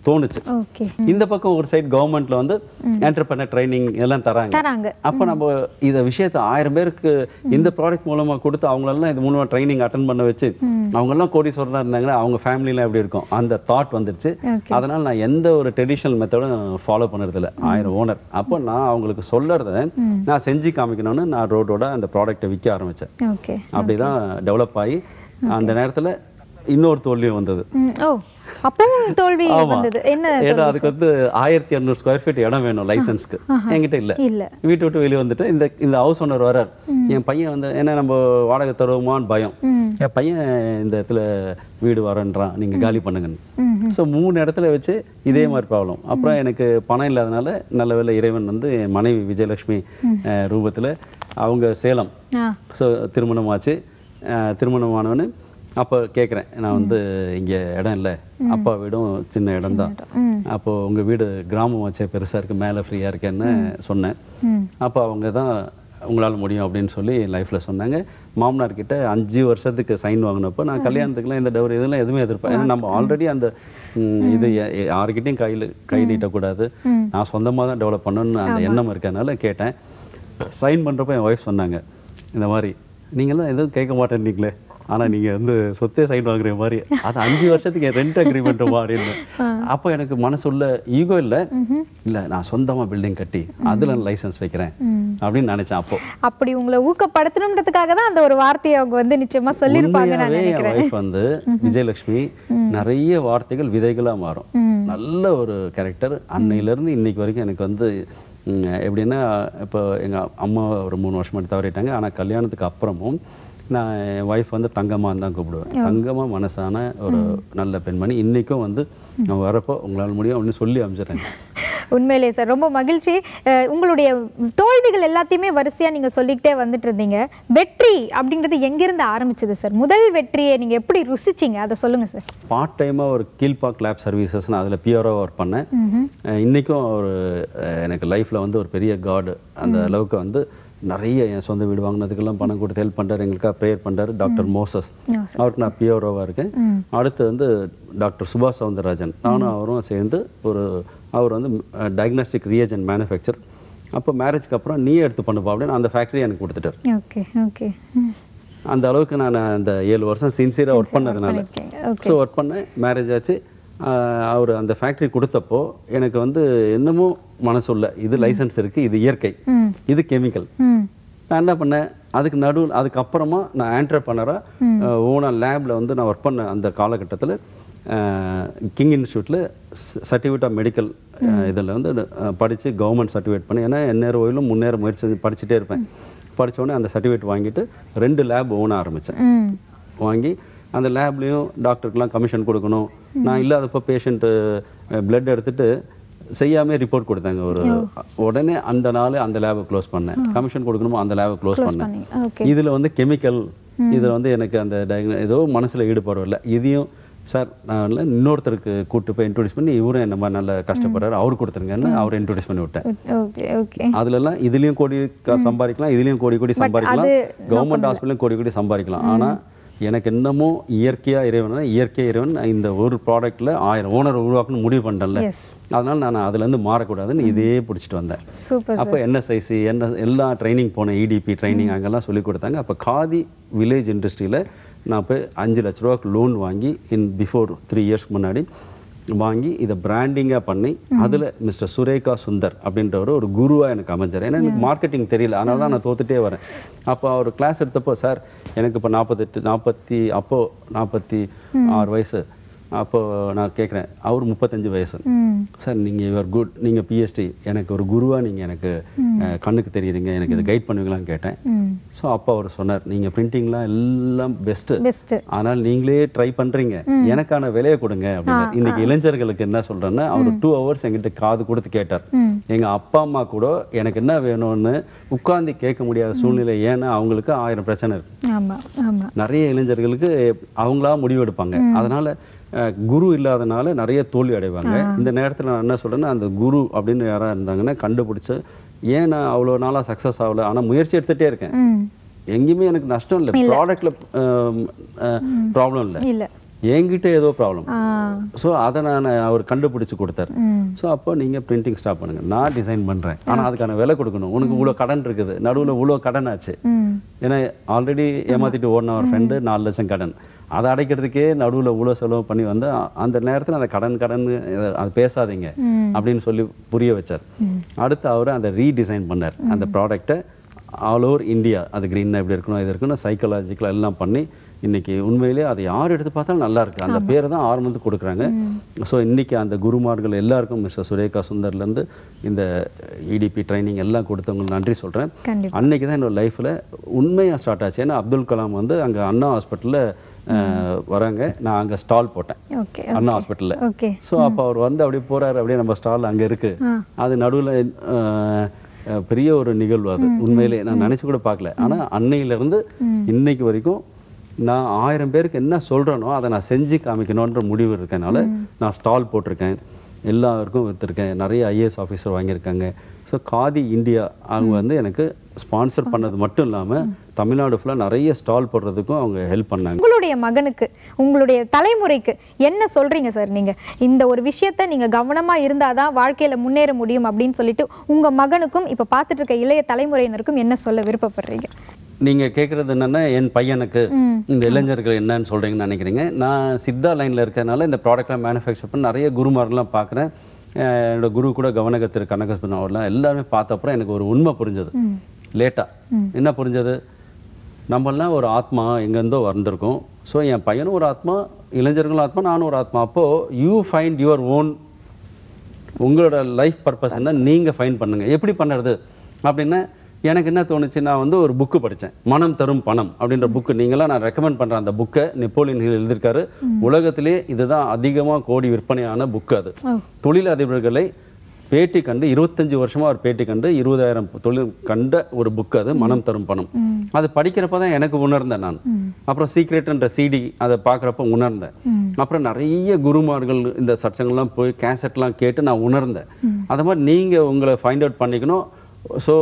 தோணுச்சு ஓகே இந்த பக்கம் ஒரு சைடு கவர்மெண்ட்ல வந்து என்டர்பிரனர் ட்ரைனிங் எல்லாம் தராங்க தராங்க அப்போ நம்ம இத விஷயத்தை ஆயிரம் பேருக்கு இந்த ப்ராடக்ட் மூலமா கொடுத்து அவங்களெல்லாம் இது மூலமா ட்ரைனிங் அட்டன் பண்ண வச்சு அவங்கெல்லாம் கோடீஸ்வரனா இருந்தாங்கன்னா அவங்க ஃபேமிலிலாம் எப்படி இருக்கும் அந்த தாட் வந்துருச்சு Okay. அதனால நான் எந்த ஒரு ட்ரெடிஷனல் மெத்தடும் ஃபாலோ பண்ணுறது இல்ல ஆயிரம் ஓனர் அப்போ நான் அவங்களுக்கு சொல்லறத நான் செஞ்சு காமிக்கணும்னு நான் ரோடோட அந்த ப்ராடக்ட்டை விற்க ஆரம்பிச்சேன் ஓகே அப்படிதான் டெவலப் ஆகி அந்த நேரத்துல இன்னொரு தோல்வியும் வந்தது ம், ஓ அப்பவும் தோல்வி ஆமா. வந்தது என்ன ஏன்னா அதுக்கு வந்து ஆயிரத்தி இரநூறு ஸ்கொயர் ஃபீட் இடம் வேணும் லைசன்ஸ்க்கு என்கிட்ட இல்ல இல்ல வீட்டை விட்டு வெளியே வந்துட்டு இந்த இந்த ஹவுஸ் ஓனர் வரார் என் பையன் வந்து ஏன்னா நம்ம வாடகை தருவோமான்னு பயம் என் பையன் இந்த இடத்துல வீடு வரேன்றான் நீங்க காலி பண்ணுங்கன்னு ஸோ மூணு இடத்துல வச்சு இதே மாதிரி ப்ராப்ளம் அப்புறம் எனக்கு பணம் இல்லாதனால நல்ல வேளை இறைவன் வந்து என் மனைவி விஜயலட்சுமி அஹ், ரூபத்துல அவங்க சேலம் ஆ ஸோ திருமணமாச்சு அஹ், திருமணமானவனு அப்போ கேட்குறேன் நான் வந்து இங்கே இடம் இல்லை அப்பா வீடும் சின்ன இடம் தான் அப்போது உங்கள் வீடு கிராமமாச்சே பெருசாக இருக்குது மேலே ஃப்ரீயாக இருக்கேன்னு சொன்னேன் அப்போ அவங்க தான் உங்களால் முடியும் அப்படின்னு சொல்லி லைஃப்பில் சொன்னாங்க மாமனார் கிட்ட அஞ்சு வருஷத்துக்கு சைன் வாங்கினப்போ நான் கல்யாணத்துக்குலாம் இந்த டவர் இதெல்லாம் எதுவுமே எதிர்ப்பேன் ஏன்னா நம்ம ஆல்ரெடி அந்த ம், இது யா- யாருக்கிட்டையும் கையில் கை நீட்டக்கூடாது நான் சொந்தமாக தான் டெவலப் பண்ணணும்னு அந்த எண்ணம் இருக்கறனால கேட்டேன் சைன் பண்ணுறப்ப என் ஒய்ஃப் சொன்னாங்க இந்த மாதிரி நீங்களாம் எதுவும் கேட்க மாட்டேன்னீங்களே ஆனால் நீங்கள் வந்து சொத்தே சைன் வாங்குற மாதிரி அது அஞ்சு வருஷத்துக்கு ரெண்ட் அக்ரிமெண்ட்டுமா அப்படின்னு அப்போ எனக்கு மனசுள்ள ஈகோ இல்லை இல்லை நான் சொந்தமாக பில்டிங் கட்டி அதில் லைசன்ஸ் வைக்கிறேன் அப்படின்னு நினச்சேன் அப்போ அப்படி உங்களை ஊக்கப்படுத்தணுன்றதுக்காக தான் அந்த ஒரு வார்த்தையை அவங்க வந்து நிச்சயமா சொல்லியிருப்பாங்க நான் உண்மையாவே என் நினைக்கிறேன் ஒய்ஃப் வந்து விஜயலட்சுமி நிறைய வார்த்தைகள் விதைகளா மாறும் நல்ல ஒரு கேரக்டர் அன்னையிலேருந்து இன்னைக்கு வரைக்கும் எனக்கு வந்து ம், எப்படின்னா இப்போ எங்க அம்மா ஒரு மூணு வருஷம் மட்டும் தவறிட்டாங்க ஆனா கல்யாணத்துக்கு அப்புறமும் நான் என் ஒய்ஃப் வந்து தங்கம்மான்னு தான் கூப்பிடுவேன் தங்கமா மனசான ஒரு நல்ல பெண்மணி இன்னைக்கும் வந்து நான் வரப்போ உங்களால் முடியும் அப்படின்னு சொல்லி அமைச்சிட்டேங்க உண்மையிலே சார் ரொம்ப மகிழ்ச்சி அஹ் உங்களுடைய தோல்விகள் எல்லாத்தையுமே வரிசையா நீங்க சொல்லிக்கிட்டே வந்துட்டு இருந்தீங்க வெற்றி அப்படின்றது எங்கிருந்து ஆரம்பிச்சது சார் முதல் வெற்றியை நீங்க எப்படி ருசிச்சீங்க அதை சொல்லுங்க சார் பார்ட் டைமாக ஒரு கீழ்பாக் லேப் சர்வீசஸ்னு அதில் பியூராக ஒர்க் பண்ணேன் அஹ் இன்னைக்கும் ஒரு அஹ் எனக்கு லைஃப்பில் வந்து ஒரு பெரிய காடு அந்த அளவுக்கு வந்து நிறைய என் சொந்த வீடு வாங்கினதுக்கெல்லாம் பணம் கொடுத்து ஹெல்ப் பண்ணுறாரு எங்களுக்காக ப்ரேயர் பண்ணுறாரு டாக்டர் மோசஸ் அவருக்கு நான் பியூரோவாக இருக்கேன் அடுத்து வந்து டாக்டர் சுபாஷ் சவுந்தரராஜன் நானும் அவரும் சேர்ந்து ஒரு அவர் வந்து டயக்னாஸ்டிக் ரியேஜன் மேனுஃபேக்சர் அப்போ மேரேஜ்க்கு அப்புறம் நீ எடுத்து பண்ணுப்பா அப்படின்னு அந்த ஃபேக்ட்ரி எனக்கு கொடுத்துட்டார் ஓகே ஓகே அந்த அளவுக்கு நான் அந்த ஏழு வருஷம் சின்சியராக ஒர்க் பண்ணதுனால பண்ணிருக்கீங்க. Okay. ஸோ ஒர்க் பண்ணேன் மேரேஜ் ஆச்சு அவர் அந்த ஃபேக்ட்ரி கொடுத்தப்போ எனக்கு வந்து என்னமோ மனசுள்ள இது லைசன்ஸ் இருக்கு இது இயற்கை இது கெமிக்கல் ம் நான் என்ன பண்ணேன் அதுக்கு நடுவில் அதுக்கப்புறமா நான் ஆண்டர்பனராக ஓனாக லேபில் வந்து நான் ஒர்க் பண்ண அந்த காலகட்டத்தில் கிங் இன்ஸ்டியூட்டில் சர்டிஃபிகேட் ஆஃப் மெடிக்கல் இதில் வந்து படித்து கவர்மெண்ட் சர்டிஃபிகேட் பண்ணி ஏன்னா எந்நேரம் ஓயிலும் முன்னேற முயற்சி செஞ்சு படிச்சுட்டே இருப்பேன் படிச்ச உடனே அந்த சர்டிஃபிகேட் வாங்கிட்டு ரெண்டு லேப் ஓன ஆரம்பித்தேன் ம் வாங்கி அந்த லேப்லேயும் டாக்டருக்குலாம் கமிஷன் கொடுக்கணும் நான் இல்லாதப்போ பேஷண்ட்டு பிளட் எடுத்துட்டு செய்யாமே ரிப்போர்ட் கொடுத்தாங்க ஒரு உடனே அந்த நாள் அந்த லேபை க்ளோஸ் பண்ணேன் கமிஷன் கொடுக்கணுமோ அந்த லேபை க்ளோஸ் பண்ணேன் பண்ணி ஓகே இதுல வந்து கெமிக்கல் இதுல வந்து எனக்கு அந்த diagno- ஏதோ மனசுல ஈடுபாடு இல்லை இதையும் சார் நான் வந்து இன்னொருத்தருக்கு கூட்டு போய் இன்ட்ரோடியூஸ் பண்ணி இவரும் என்ன மாதிரி நல்ல கஷ்டப்படுறாரு அவர் கொடுத்துருங்கன்னு அவரை இன்ட்ரோடியூஸ் பண்ணி விட்டேன் ஓகே ஓகே அதுலலாம் இதுலயும் கோடி க- சம்பாதிக்கலாம் இதுலயும் கோடி கோடி சம்பாதிக்கலாம் அது கவர்மெண்ட் ஹாஸ்பிட்டலும் கோடி கோடி சம்பாதிக்கலாம் ஆனா எனக்கு என்னமோ இயற்கையா இறைவன் இயற்கை இறைவன் இந்த ஒரு ப்ராடக்ட்ல ஆயிரம் ஓனர் உருவாக்கணும்னு முடிவு பண்ணிட்டேன்ல எஸ் அதனால நான் அதுல இருந்து மாறக்கூடாதுன்னு இதே பிடிச்சிட்டு வந்தேன் சூப்பர் அப்போ என்எஸ்ஐசி என்ன எல்லா ட்ரைனிங் போனேன் இடிபி ட்ரைனிங் அங்கெல்லாம் சொல்லி கொடுத்தாங்க அப்போ காதி வில்லேஜ் இண்டஸ்ட்ரியில் நான் போய் அஞ்சு லட்ச ரூபாய்க்கு லோன் வாங்கி இன் பிஃபோர் த்ரீ இயர்ஸ்க்கு முன்னாடி வாங்கி இதை பிராண்டிங்காக பண்ணி அதில் மிஸ்டர் சுரேகா சுந்தர் அப்படின்றவர் ஒரு குருவாக எனக்கு அமைஞ்சார் ஏன்னா எனக்கு மார்க்கெட்டிங் தெரியல அதனால தான் நான் தோத்துட்டே வரேன் அப்போ அவர் கிளாஸ் எடுத்தப்போ சார் எனக்கு இப்போ நாற்பத்தெட்டு நாற்பத்தி அப்போது நாற்பத்தி ஆறு வயசு அப்போ நான் கேட்குறேன் அவர் முப்பத்தஞ்சு வயசு ம் சார் நீங்கள் யுவர் குட் நீங்கள் பிஎஸ்டி எனக்கு ஒரு குருவாக நீங்கள் எனக்கு அஹ், கண்ணுக்கு தெரியுறீங்க எனக்கு இதை கைட் பண்ணுவீங்களான்னு கேட்டேன் ம் ஸோ அப்பா அவர் சொன்னார் நீங்கள் பிரிண்டிங்லாம் எல்லாம் பெஸ்ட்டு பெஸ்ட் ஆனால் நீங்களே ட்ரை பண்ணுறீங்க எனக்கான விலையை கொடுங்க அப்படின்னு இன்னைக்கு இளைஞர்களுக்கு என்ன சொல்கிறேன்னா அவர் டூ ஹவர்ஸ் எங்கிட்ட காது கொடுத்து கேட்டார் எங்கள் அப்பா அம்மா கூட எனக்கு என்ன வேணும்னு உட்கார்ந்து கேட்க முடியாத சூழ்நிலை ஏன்னா அவங்களுக்கு ஆயிரம் பிரச்சனை இருக்கு ஆமா ஆமா நிறைய இளைஞர்களுக்கு அவங்களா முடிவெடுப்பாங்க அதனால அஹ், குரு இல்லாதனால நிறைய தோல்வி அடைவாங்க இந்த நேரத்தில் நான் என்ன சொல்றேன்னா அந்த குரு அப்படின்னு யாரா இருந்தாங்கன்னா கண்டுபிடிச்சு ஏன் நான் அவ்வளோ நாளாக சக்ஸஸ் ஆகல ஆனால் முயற்சி எடுத்துகிட்டே இருக்கேன் ம் எங்கேயுமே எனக்கு நஷ்டம் இல்லை ப்ராடக்ட்ல ப்ராப்ளம் இல்லை இல்ல என்கிட்ட ஏதோ ப்ராப்ளம் ஆ ஸோ அதை நான் அவர் கண்டுபிடிச்சு கொடுத்தாரு ம் ஸோ அப்போ நீங்கள் பிரிண்டிங் ஸ்டாப் பண்ணுங்க நான் டிசைன் பண்ணுறேன் ஆனால் அதுக்கான விலை கொடுக்கணும் உனக்கு இவ்வளோ கடன் இருக்குது நடுவில் இவ்வளோ கடன் ஆச்சு ம் ஏன்னா ஆல்ரெடி ஏமாத்திட்டு ஓடின ஒரு ஃப்ரெண்டு நாலு லட்சம் கடன் அதை அடைக்கிறதுக்கே நடுவில் இவ்வளோ செலவு பண்ணி வந்து அ- அந்த நேரத்தில் அந்த கடன் கடன் இத- அது பேசாதீங்க அப்படின்னு சொல்லி புரிய வச்சார் அடுத்து அவர் அந்த ரீடிசைன் பண்ணார் அந்த ப்ராடக்ட்டை ஆல் ஓவர் இந்தியா அது க்ரீனாக எப்படி இருக்கணும் இது இருக்கணும் சைக்கலாஜிக்கலாக எல்லாம் பண்ணி இன்னைக்கு உண்மையிலேயே அதை யார் எடுத்து பார்த்தாலும் நல்லா இருக்கு அந்த பேரை தான் ஆரம்பத்து கொடுக்குறாங்க ஸோ இன்னைக்கு அந்த குருமார்கள் எல்லாருக்கும் மிஸ்டர் சுரேகா சுந்தர்லேருந்து இந்த இடிபி ட்ரைனிங் எல்லாம் கொடுத்தவங்களுக்கு நன்றி சொல்கிறேன் கண்டிப்பா அன்னைக்கு தான் என்னோட லைஃப்பில் உண்மையாக ஸ்டார்ட் ஆச்சு ஏன்னா அப்துல் கலாம் வந்து அங்கே அண்ணா ஹாஸ்பிட்டலில் வராங்க நான் அங்கே ஸ்டால் போட்டேன் ஓகே அண்ணா ஹாஸ்பிட்டலில் ஓகே ஸோ அப்போ அவர் வந்து அப்படியே போறாரு அப்படியே நம்ம ஸ்டால் அங்கே இருக்கு அது நடுவில் பெரிய ஒரு நிகழ்வு அது உண்மையிலே நான் நினைச்சு கூட பார்க்கல ஆனா அன்னையில இருந்து இன்னைக்கு வரைக்கும் நான் ஆயிரம் பேருக்கு என்ன சொல்றேனோ அதை நான் செஞ்சு காமிக்கணுன்ற முடிவு இருக்கனால நான் ஸ்டால் போட்டிருக்கேன் எல்லாருக்கும் விற்றுருக்கேன் நிறைய ஐஏஎஸ் ஆஃபீஸர் வாங்கியிருக்காங்க ஸோ காதி இந்தியா அவங்க வந்து எனக்கு ஸ்பான்சர் பண்ணது மட்டும் இல்லாமல் தமிழ்நாடு ஃபுல்லாக நிறைய ஸ்டால் போடுறதுக்கும் அவங்க ஹெல்ப் பண்ணாங்க உங்களுடைய மகனுக்கு உங்களுடைய தலைமுறைக்கு என்ன சொல்றீங்க சார் நீங்க இந்த ஒரு விஷயத்த நீங்க கவனமா இருந்தாதான் வாழ்க்கையில முன்னேற முடியும் அப்படின்னு சொல்லிட்டு உங்க மகனுக்கும் இப்ப பார்த்துட்டு இருக்க இளைய தலைமுறையினருக்கும் என்ன சொல்ல விருப்பப்படுறீங்க நீங்க கேட்குறது என்னன்னா என் பையனுக்கு இந்த இளைஞர்கள் என்னன்னு சொல்றீங்கன்னு நினைக்கிறீங்க நான் சித்தா லைன்ல இருக்கறனால இந்த ப்ராடக்ட்லாம் மேனுஃபேக்சர் பண்ண நிறைய குருமாரெல்லாம் பார்க்குறேன் என்னோட குரு கூட கவனக திரு கனகஸ்பன் அவர்லாம் எல்லாருமே பார்த்த அப்புறம் எனக்கு ஒரு உண்மை புரிஞ்சது லேட்டா என்ன புரிஞ்சது நம்மெல்லாம் ஒரு ஆத்மா எங்கேருந்தோ வந்திருக்கோம் ஸோ என் பையனும் ஒரு ஆத்மா இளைஞர்களும் ஆத்மா நானும் ஒரு ஆத்மா அப்போ யூ ஃபைண்ட் யுவர் ஓன் உங்களோட லைஃப் பர்பஸ் என்ன நீங்கள் ஃபைன் பண்ணுங்க எப்படி பண்ணுறது அப்படின்னா எனக்கு என்ன தோணுச்சு நான் வந்து ஒரு புக்கு படித்தேன் மனம் தரும் பணம் அப்படின்ற புக்கு நீங்களாம் நான் ரெக்கமெண்ட் பண்ணுறேன் அந்த புக்கை நெப்போலியன் ஹில் எழுதியிருக்காரு உலகத்திலே இதுதான் அதிகமாக கோடி விற்பனையான புக்கு அது ஓ. தொழிலதிபர்களை பேட்டி கண்டு இருபத்தஞ்சு வருஷமா ஒரு பேட்டி கண்டு இருபதாயிரம் தொழில் கண்ட ஒரு புக் அது மனம் தரும் பணம் அது படிக்கிறப்ப தான் எனக்கு உணர்ந்தேன் நான் அப்புறம் சீக்ரெட்ன்ற சிடி அதை பார்க்குறப்ப உணர்ந்தேன் அப்புறம் நிறைய குருமார்கள் இந்த சச்சங்கள்லாம் போய் கேசட்லாம் கேட்டு நான் உணர்ந்தேன் அது மாதிரி நீங்கள் உங்களை ஃபைண்ட் அவுட் பண்ணிக்கணும் ஸோ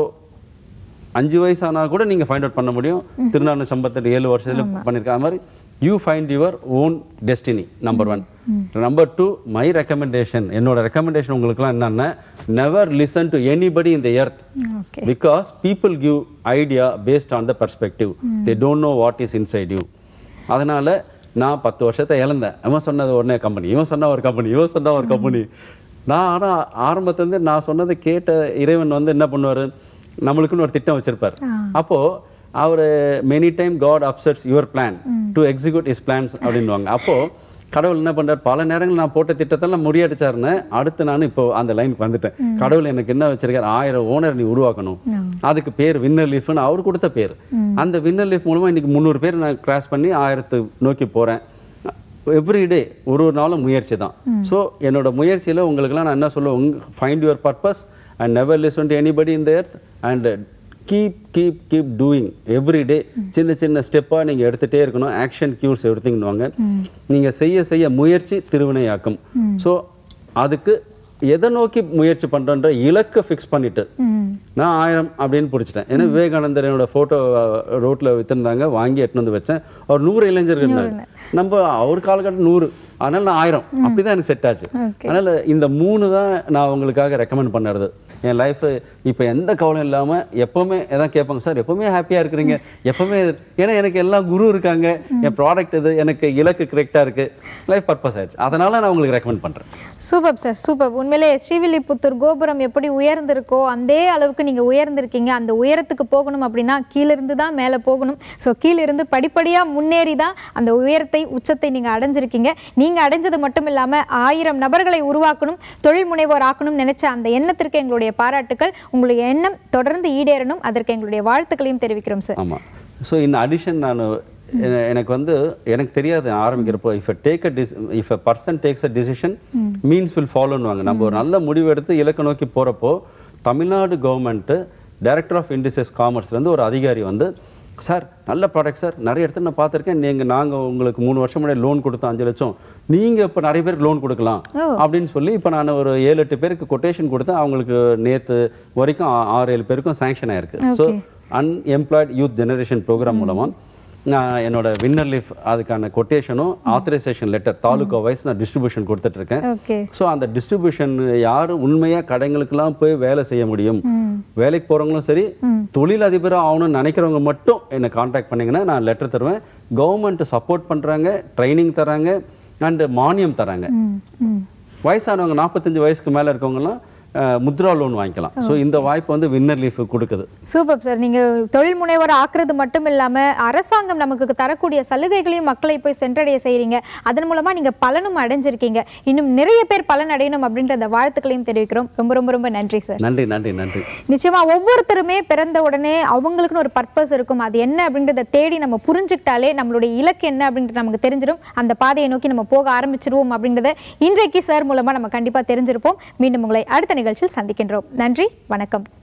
அஞ்சு வயசானா கூட நீங்கள் ஃபைண்ட் அவுட் பண்ண முடியும் திருநானு சம்பத்தெட்டு ஏழு வருஷத்துல பண்ணியிருக்கேன் அது மாதிரி you find your own destiny number one number two my recommendation என்னோட ரெக்கமெண்டேஷன் உங்களுக்குலாம் என்னன்னா never listen to anybody in the earth okay because people give idea based on the perspective they don't know what is inside you அதனால நான் பத்து வருஷத்தை இழந்தேன் அவன் சொன்னது உடனே கம்பெனி இவன் சொன்ன ஒரு கம்பெனி இவன் சொன்ன ஒரு கம்பெனி நான் ஆனால் ஆரம்பத்துலேருந்து நான் சொன்னதை கேட்ட இறைவன் வந்து என்ன பண்ணுவார் நம்மளுக்குன்னு ஒரு திட்டம் வச்சிருப்பார் அப்போ அவர் many time God upsets your plan to execute is plans அப்படின்வாங்க அப்போ கடவுள் என்ன பண்றார் பல நேரங்கள் நான் போட்ட திட்டத்தெல்லாம் முறியடிச்சாருன்னு அடுத்து நான் இப்போ அந்த லைனுக்கு வந்துட்டேன் கடவுள் எனக்கு என்ன வச்சிருக்காரு ஆயிரம் ஓனர் நீ உருவாக்கணும் அதுக்கு பேர் வின்னர் லீஃப்னு அவர் கொடுத்த பேர் அந்த வின்னர் லீஃப் மூலமா இன்னைக்கு முந்நூறு பேர் நான் கிராஸ் பண்ணி ஆயிரத்து நோக்கி போறேன் எவ்ரிடே ஒரு ஒரு நாளும் முயற்சி தான் ஸோ என்னோட முயற்சியில் உங்களுக்குலாம் நான் என்ன சொல்லுவேன் find your purpose and never listen to anybody in the earth and keep keep keep doing every day சின்ன சின்ன ஸ்டெப்பாக நீங்கள் எடுத்துகிட்டே இருக்கணும் ஆக்ஷன் கியூர்ஸ் எடுத்தீங்கன்னுவாங்க நீங்கள் செய்ய செய்ய முயற்சி திருவினையாக்கும் ஸோ அதுக்கு எதை நோக்கி முயற்சி பண்ணுறன்ற இலக்கை ஃபிக்ஸ் பண்ணிட்டு நான் ஆயிரம் அப்படின்னு பிடிச்சிட்டேன் ஏன்னா விவேகானந்தர் என்னோட ஃபோட்டோ ரோட்டில் விற்றுருந்தாங்க வாங்கி எட்டுன்னு வந்து வச்சேன் அவர் நூறு இளைஞர்கள் இருந்தாங்க நம்ம அவர் காலகட்டம் நூறு அதனால நான் ஆயிரம் அப்படிதான் எனக்கு செட் ஆச்சு Okay. அதனால இந்த மூணு தான் நான் உங்களுக்காக ரெக்கமெண்ட் பண்ணுறது என் லைஃப் இப்போ எந்த கவலையும் இல்லாமல் எப்போவுமே எதாவது கேட்பாங்க சார் எப்போவுமே ஹாப்பியாக இருக்கிறீங்க எப்போவுமே இது-" ஏன்னா எனக்கு எல்லாம் குரு இருக்காங்க என் ப்ராடக்ட் இது எனக்கு இலக்கு கரெக்டாக இருக்கு லைஃப் பர்பஸ் ஆயிடுச்சு அதனால நான் உங்களுக்கு ரெக்கமெண்ட் பண்ணுறேன் சூப்பர் சார் சூப்பர் உண்மையிலே ஸ்ரீவில்லிபுத்தூர் கோபுரம் எப்படி உயர்ந்திருக்கோ அதே அளவுக்கு நீங்க உயர்ந்திருக்கீங்க அந்த உயரத்துக்கு போகணும் அப்படின்னா கீழிருந்து தான் மேலே போகணும் ஸோ கீழிருந்து படிப்படியா முன்னேறி தான் அந்த உயரத்தை உச்சத்தை நீங்க அடைஞ்சிருக்கீங்க நீங்க அடைஞ்சது மட்டும் இல்லாம ஆயிரம் நபர்களை உருவாக்கணும் தொழில் முனைவோர் ஆக்கணும் நினைச்ச அந்த எண்ணத்திற்கு எங்களுடைய பாராட்டுக்கள் உங்களுடைய எண்ணம் தொடர்ந்து ஈடேறணும் அதற்கு எங்களுடைய வாழ்த்துக்களையும் தெரிவிக்கிறோம் சார் ஆமாம் ஸோ இன் அடிஷன் நான் என- எனக்கு வந்து எனக்கு தெரியாது ஆரம்பிக்கிறப்போ if take a dis if a person takes a decision means will ஃபாலோன்னுவாங்க நம்ம ஒரு நல்ல முடிவு எடுத்து இலக்கை நோக்கி போகிறப்போ Tamil Nadu government director of industries காமர்ஸ்லேருந்து ஒரு அதிகாரி வந்து சார் நல்ல ப்ராடக்ட் சார் நிறைய இடத்துல நான் பார்த்துருக்கேன் நீங்கள் நாங்கள் உங்களுக்கு மூணு வருஷம் முன்னாடி லோன் கொடுத்தோம் அஞ்சு லட்சம் நீங்கள் இப்போ நிறைய பேருக்கு லோன் கொடுக்கலாம் அப்படின்னு சொல்லி இப்போ நான் ஒரு ஏழு எட்டு பேருக்கு கொட்டேஷன் கொடுத்தேன் அவங்களுக்கு நேற்று வரைக்கும் ஆ- ஆறு ஏழு பேருக்கும் சேங்ஷன் ஆயிருக்கு so unemployed youth generation program மூலமா நான் என்னோட வின்னர் லீஃப் அதுக்கான கொட்டேஷனும் ஆத்தரைசேஷன் லெட்டர் தாலுகா வைஸ் நான் டிஸ்ட்ரிபியூஷன் கொடுத்துட்ருக்கேன் ஓகே ஸோ அந்த டிஸ்ட்ரிபியூஷன் யார் உண்மையாக கடைங்களுக்கெல்லாம் போய் வேலை செய்ய முடியும் வேலைக்கு போகிறவங்களும் சரி தொழில் அதிபராக ஆகணும்னு நினைக்கிறவங்க மட்டும் என்னை காண்டாக்ட் பண்ணிங்கன்னா நான் லெட்டர் தருவேன் கவர்மெண்ட் சப்போர்ட் பண்ணுறாங்க ட்ரைனிங் தராங்க அண்டு மானியம் தராங்க ம் ம் வயசானவங்க நாற்பத்தஞ்சு வயசுக்கு மேலே இருக்கவங்கலாம் அஹ், முத்ரா லோன் வாங்கிக்கலாம் ஸோ இந்த வாய்ப்பு வந்து வின்னர் லீஃப் கொடுக்குது சூப்பர் சார் நீங்க தொழில் முனைவோர் ஆக்குறது மட்டும் இல்லாம அரசாங்கம் நமக்கு தரக்கூடிய சலுகைகளையும் மக்களை போய் சென்றடைய செய்றீங்க அதன் மூலமா நீங்க பலனும் அடைஞ்சிருக்கீங்க இன்னும் நிறைய பேர் பலன் அடையணும் அப்படின்ற அந்த வாழ்த்துக்களையும் தெரிவிக்கிறோம் ரொம்ப ரொம்ப ரொம்ப நன்றி சார் நன்றி நன்றி நன்றி நிச்சயமா ஒவ்வொருத்தருமே பிறந்த உடனே அவங்களுக்குன்னு ஒரு பர்பஸ் இருக்கும் அது என்ன அப்படின்றத தேடி நம்ம புரிஞ்சுக்கிட்டாலே நம்மளுடைய இலக்கு என்ன அப்படின்றது நமக்கு தெரிஞ்சிடும் அந்த பாதையை நோக்கி நம்ம போக ஆரம்பிச்சிருவோம் அப்படின்றத இன்றைக்கு சார் மூலமா நம்ம கண்டிப்பா தெரிஞ்சிருப்போம் மீண்டும் உங்களை அடுத்த நிகழ்ச்சியில் சந்திக்கின்றோம் நன்றி வணக்கம்